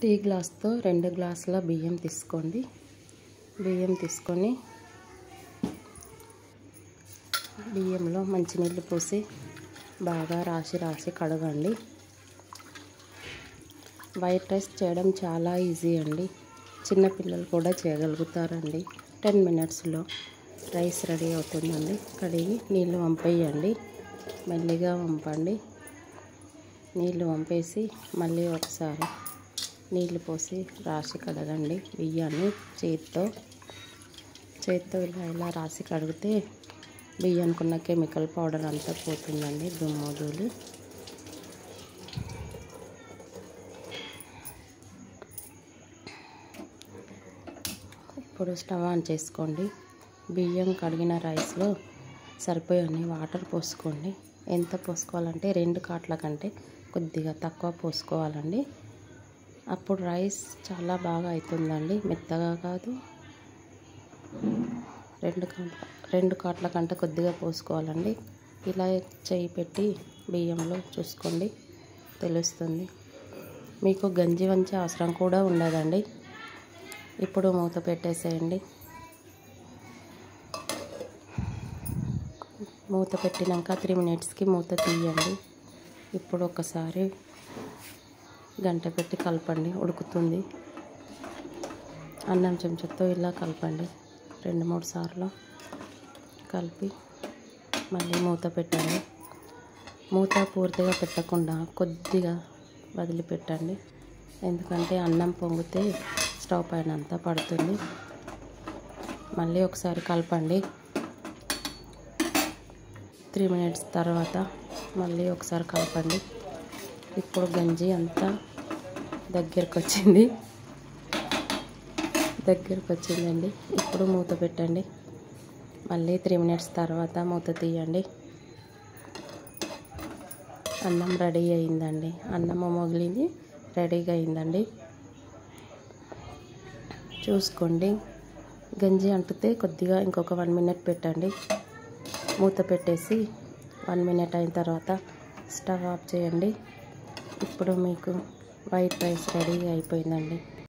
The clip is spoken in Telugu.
టీ గ్లాస్తో రెండు గ్లాసుల బియ్యం తీసుకోండి బియ్యం తీసుకొని బియ్యంలో మంచినీళ్ళు పోసి బాగా రాసి రాసి కడగండి వైట్ రైస్ చేయడం చాలా ఈజీ అండి చిన్నపిల్లలు కూడా చేయగలుగుతారండి టెన్ మినిట్స్లో రైస్ రెడీ అవుతుందండి కడిగి నీళ్ళు వంపేయండి మెల్లిగా వంపండి నీళ్ళు వంపేసి మళ్ళీ ఒకసారి నీళ్ళు పోసి రాసి కడగండి బియ్యాన్ని చేతితో చేతితో ఇలా ఇలా రాసి కడిగితే బియ్యానికి ఉన్న కెమికల్ పౌడర్ అంతా పోతుందండి దుమ్ము ధూళి ఇప్పుడు స్టవ్ ఆన్ చేసుకోండి బియ్యం కడిగిన రైస్లో సరిపోయని వాటర్ పోసుకోండి ఎంత పోసుకోవాలంటే రెండు కాట్ల కంటే కొద్దిగా తక్కువ పోసుకోవాలండి అప్పుడు రైస్ చాలా బాగా అవుతుందండి మెత్తగా కాదు రెండు కాట్ల రెండు కాట్ల కంటే కొద్దిగా పోసుకోవాలండి ఇలా చేయి పెట్టి బియ్యంలో చూసుకోండి తెలుస్తుంది మీకు గంజి వంచే అవసరం కూడా ఉండదండి ఇప్పుడు మూత పెట్టేసేయండి మూత పెట్టినాక త్రీ మినిట్స్కి మూత తీయండి ఇప్పుడు ఒకసారి గంట పెట్టి కలపండి ఉడుకుతుంది అన్నం చెంచాతో ఇలా కలపండి రెండు మూడు సార్లు కలిపి మళ్ళీ మూత పెట్టండి మూత పూర్తిగా పెట్టకుండా కొద్దిగా వదిలిపెట్టండి ఎందుకంటే అన్నం పొంగితే స్టవ్ పైన అంతా పడుతుంది మళ్ళీ ఒకసారి కలపండి త్రీ మినిట్స్ తర్వాత మళ్ళీ ఒకసారి కలపండి ఇప్పుడు గంజి అంతా దగ్గరకు వచ్చింది దగ్గరకు వచ్చిందండి ఇప్పుడు మూత పెట్టండి మళ్ళీ త్రీ మినిట్స్ తర్వాత మూత తీయండి అన్నం రెడీ అయిందండి అన్నము మొగిలింది రెడీగా అయిందండి చూసుకోండి గంజి అంటితే కొద్దిగా ఇంకొక వన్ మినిట్ పెట్టండి మూత పెట్టేసి వన్ మినిట్ అయిన తర్వాత స్టవ్ ఆఫ్ చేయండి ఇప్పుడు మీకు వైట్ రైస్ రెడీ అయిపోయిందండి